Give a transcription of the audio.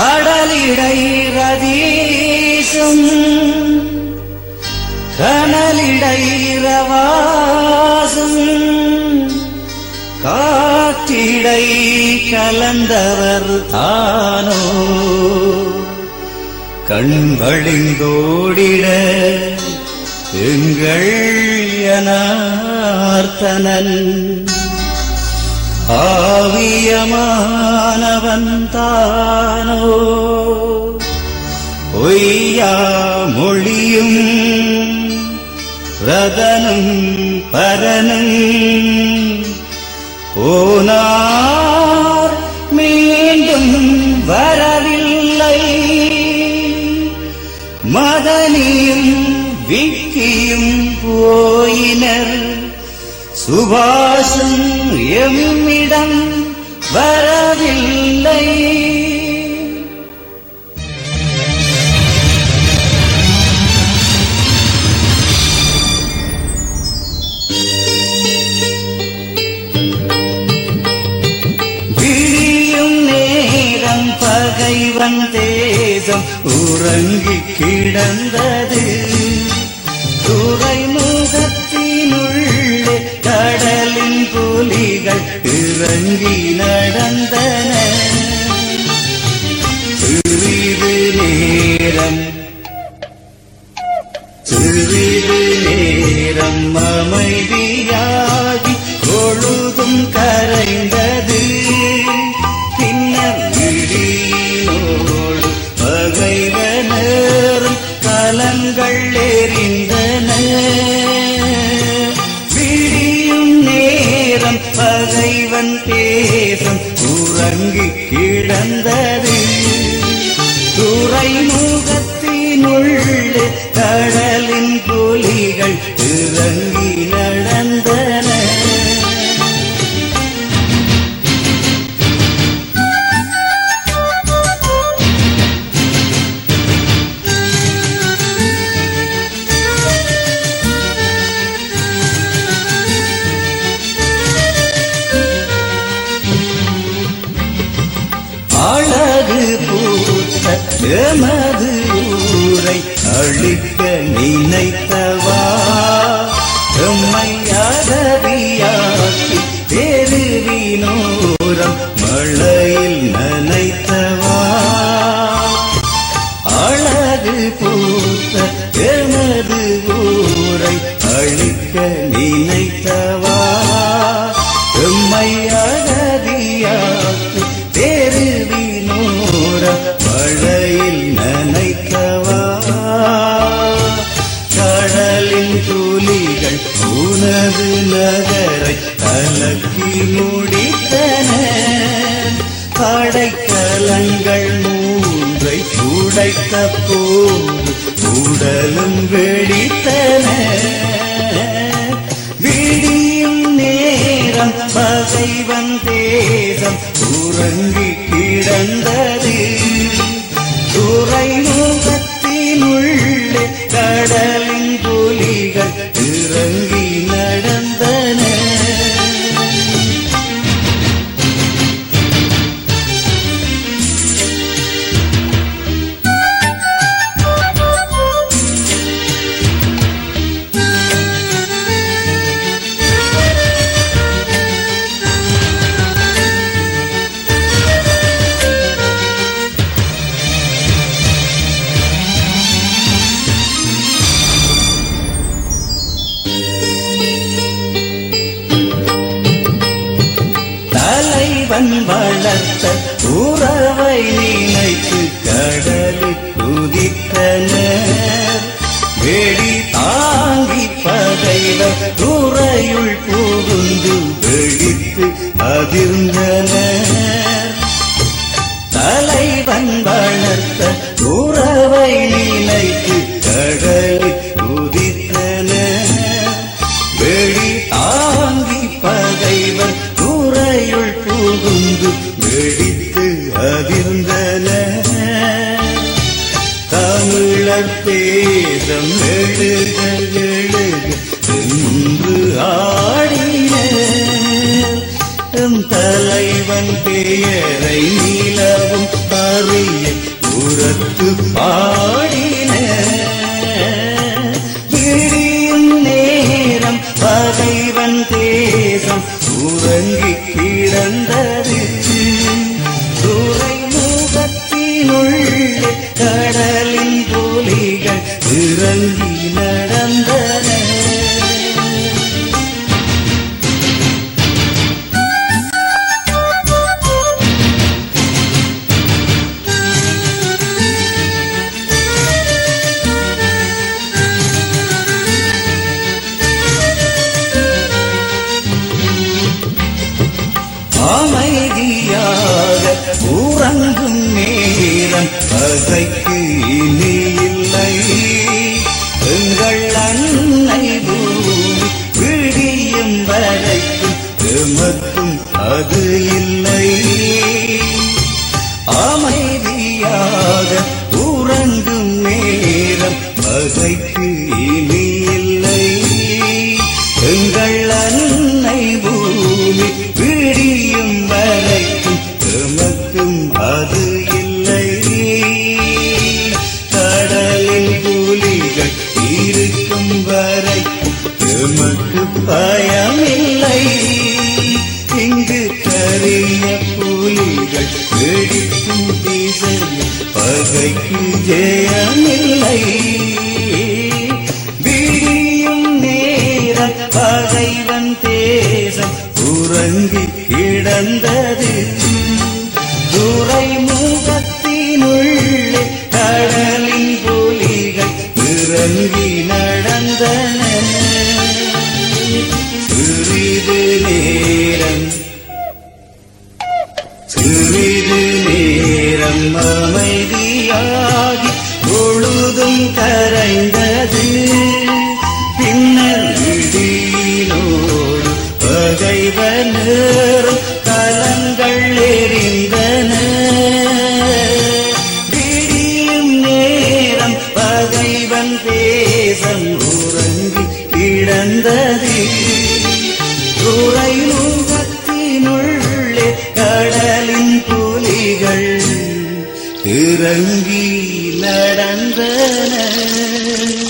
கடலிடை ரதீசும் கனலிடை ரவாசும் காற்றிடை கலந்தவர் தானோ கண்வழிந்தோடிட எங்கள் யனார்த்தனன் ஆவியமானவன் தானோ பொய்யா மொழியும் ரதனும் பரனும் போனார் மீண்டும் வரவில்லை மதனியும் விக்கியும் போயினர் சுபாஷும் எம்மிடம் வரவில்லை விழியும் நேரம் பகைவன் தேசம் உறங்கி கிடந்தது துறைமுகத்தினுள்ளே கடலின் புலிகள் இறங்கி நடந்தன சிறிது நேரம் சிறிது நேரம் அமைதியாகி பொழுதும் கரைந்தது பின்னர் விழியினோடு பகைவனரும் கலங்கள் எறிந்தன விழியும் நேரம் பகைவன் தேசம் உறங்கி கிடந்தது துறைமுகத்தினுள்ளே கடலின் புலிகள் இறங்கி நடந்தன அழகு பூத்த எமது ஊரை அழிக்க நினைத்தவா எம்மை அகதியாக்கி தெருவினோரம் மழையில் நனைத்தவா அழகு பூத்த எமது ஊரை அழிக்க நினைத்தவா எம்மை அகதியாக்கு தெருவினோர மழையில் நனைத்தவா கடலின் துளிகள் உனது நகரை கலக்கி முடித்தன படைக்கலங்கள் மூன்றை உடைத்த போது உடலும் வெடித்தன விடியும் நேரம் பகைவன் தேசம் உறங்கி கிடந்தது துறைமுகத்தினுள்ளே கடலின் புலிகள் இறங்கி நடந்தன தலைவன் வளர்த்த உறவை நினைத்து கடலில் குதித்தனர் வெடி தாங்கி பகைவர் துறையுள் புகுந்து வெடித்து அதிர்ந்தனர் தலைவன் வளர்த்த உறவை நினைத்து கடலில் குதித்தனர் வெடி தாங்கி பகைவர் துறையுள் புகுந்து வெடித்து அதிர்ந்தன தமிழர் பேதம் எழுக எழுக என்று ஆடின எம் தலைவன் பெயரை நிலவும் அறிய உரத்து பாடின விடியும் நேரம் பகைவன் தேசம் உறங்கி கிடந்தது துறைமுகத்தினுள்ளே கடலின் புலிகள் இறங்கி நடந்தன அமைதியாக உறங்கும் நேரம் பகைக்கு இனி இல்லை எங்கள் அன்னை பூமி விடியும் வரைக்கும் எமக்கும் அது இல்லை அமைதியாக உறங்கும் நேரம் பகைக்கு இனி இல்லை எங்கள் அன்னை பூமி விடியும் வரைக்கும் எமக்கும் அது இல்லை கடலில் புலிகள் இருக்கும் வரைக்கும் எமக்கு பயமில்லை இங்கு கரிய புலிகள் வெடிக்கும் திசையில் பகைக்கு ஜெயமில்லை விடியும் நேரம் பகைவன் தேசம் உறங்கி கிடந்தது துறைமுகத்தினுள்ளே கடலின் புலிகள் இறங்கி நடந்தன சிறிது நேரம் சிறிது நேரம் அமைதியாகி பொழுதும் கரைந்தது பின்னர் இடியினோடு பகைவனரும் கலங்கள் எரிந்தன விடியும் நேரம் பகைவன் தேசம் உறங்கி கிடந்தது துறைமுகத்தினுள்ளே கடலின் புலிகள் இறங்கி நடந்தன